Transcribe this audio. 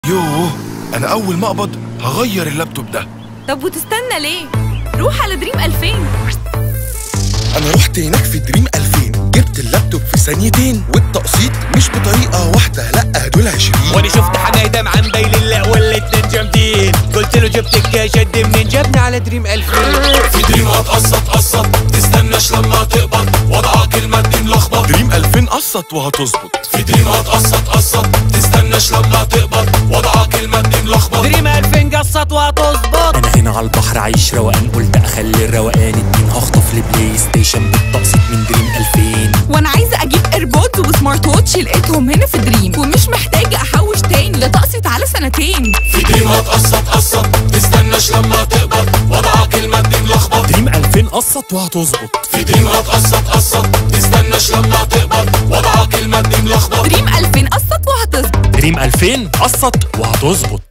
يوه انا اول ما اقبض هغير اللابتوب ده طب وتستنى ليه؟ روح على دريم 2000 انا رحت هناك في دريم 2000 جبت اللابتوب في ثانيتين والتقسيط مش بطريقه واحده لا دول 20 وانا شفت حمايدة عم باين لا ولا اتنين جامدين قلت له جبت الكاش قد منين جابنا على دريم 2000 في دريم هتقسط قسط تستناش لما تقبض وضعك المادي ملخبط دريم 2000 قسط وهتظبط في دريم هتقسط قسط تستناش لما تقبض وضعك المادي ملخبط دريم 2000 قسط وهتظبط انا هنا على البحر عايش روقان قلت اخلي الروقان اتنين هخطف لي بلاي ستيشن بالتقسيط من دريم 2000 وانا عايزه اجيب ايربودز وسمارت ووتش لقيتهم هنا في دريم ومش محتاجه احوش تاني ده تقسيط على سنتين في دريم هتقسط قسط تستناش لما تقبض وضعك المادي ملخبط دريم 2000 قسط وهتظبط في دريم هتقسط قسط تستناش لما تقبض وضعك المادي ملخبط دريم 2000 قسط وهتظبط دريم 2000 قسط وهتظبط